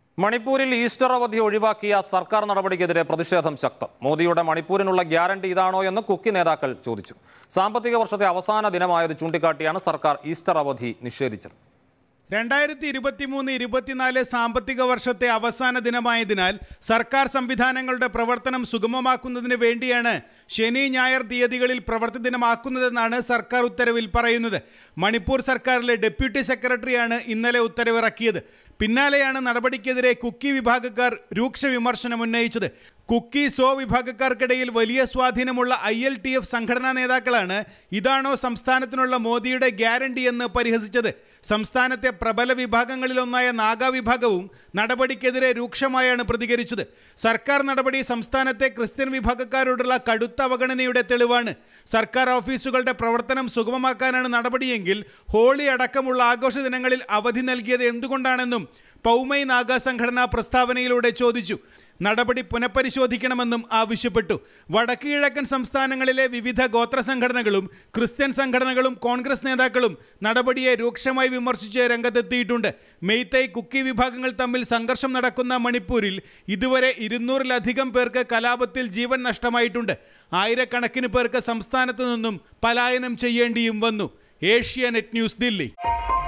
മണിപ്പൂരിൽ ഈസ്റ്റർ അവധി ഒഴിവാക്കിയ സർക്കാർ നടപടിക്കെതിരെ പ്രതിഷേധം ശക്തം മോദിയുടെ മണിപ്പൂരിനുള്ള ഗ്യാരണ്ടി ഇതാണോ എന്ന് കുക്കി നേതാക്കൾ ചോദിച്ചു സാമ്പത്തിക വർഷത്തെ അവസാന ദിനമായത് ചൂണ്ടിക്കാട്ടിയാണ് സർക്കാർ ഈസ്റ്റർ അവധി നിഷേധിച്ചത് രണ്ടായിരത്തി ഇരുപത്തിമൂന്ന് ഇരുപത്തിനാല് സാമ്പത്തിക വർഷത്തെ അവസാന ദിനമായതിനാൽ സർക്കാർ സംവിധാനങ്ങളുടെ പ്രവർത്തനം സുഗമമാക്കുന്നതിന് വേണ്ടിയാണ് ശനി ഞായർ തീയതികളിൽ പ്രവൃത്തി ദിനമാക്കുന്നതെന്നാണ് സർക്കാർ ഉത്തരവിൽ പറയുന്നത് മണിപ്പൂർ സർക്കാരിലെ ഡെപ്യൂട്ടി സെക്രട്ടറിയാണ് ഇന്നലെ ഉത്തരവിറക്കിയത് പിന്നാലെയാണ് നടപടിക്കെതിരെ കുക്കി വിഭാഗക്കാർ രൂക്ഷ വിമർശനം ഉന്നയിച്ചത് കുക്കി സോ വിഭാഗക്കാർക്കിടയിൽ വലിയ സ്വാധീനമുള്ള ഐ എൽ ടി എഫ് സംഘടനാ നേതാക്കളാണ് ഇതാണോ സംസ്ഥാനത്തിനുള്ള മോദിയുടെ ഗ്യാരണ്ടി എന്ന് പരിഹസിച്ചത് സംസ്ഥാനത്തെ പ്രബല വിഭാഗങ്ങളിലൊന്നായ നാഗാ വിഭാഗവും നടപടിക്കെതിരെ രൂക്ഷമായാണ് പ്രതികരിച്ചത് സർക്കാർ നടപടി സംസ്ഥാനത്തെ ക്രിസ്ത്യൻ വിഭാഗക്കാരോടുള്ള കടുത്ത അവഗണനയുടെ തെളിവാണ് സർക്കാർ ഓഫീസുകളുടെ പ്രവർത്തനം സുഗമമാക്കാനാണ് നടപടിയെങ്കിൽ ഹോളി അടക്കമുള്ള ആഘോഷ ദിനങ്ങളിൽ അവധി നൽകിയത് എന്തുകൊണ്ടാണെന്നും പൗമൈ നാഗ സംഘടന പ്രസ്താവനയിലൂടെ ചോദിച്ചു നടപടി പുനഃപരിശോധിക്കണമെന്നും ആവശ്യപ്പെട്ടു വടക്ക് കിഴക്കൻ സംസ്ഥാനങ്ങളിലെ വിവിധ ഗോത്ര സംഘടനകളും ക്രിസ്ത്യൻ സംഘടനകളും കോൺഗ്രസ് നേതാക്കളും നടപടിയെ രൂക്ഷമായി വിമർശിച്ച് രംഗത്തെത്തിയിട്ടുണ്ട് മെയ്തൈ കുക്കി വിഭാഗങ്ങൾ തമ്മിൽ സംഘർഷം നടക്കുന്ന മണിപ്പൂരിൽ ഇതുവരെ ഇരുന്നൂറിലധികം പേർക്ക് കലാപത്തിൽ ജീവൻ നഷ്ടമായിട്ടുണ്ട് ആയിരക്കണക്കിന് പേർക്ക് സംസ്ഥാനത്തു നിന്നും പലായനം ചെയ്യേണ്ടിയും വന്നു ഏഷ്യാനെറ്റ് ന്യൂസ് ദില്ലി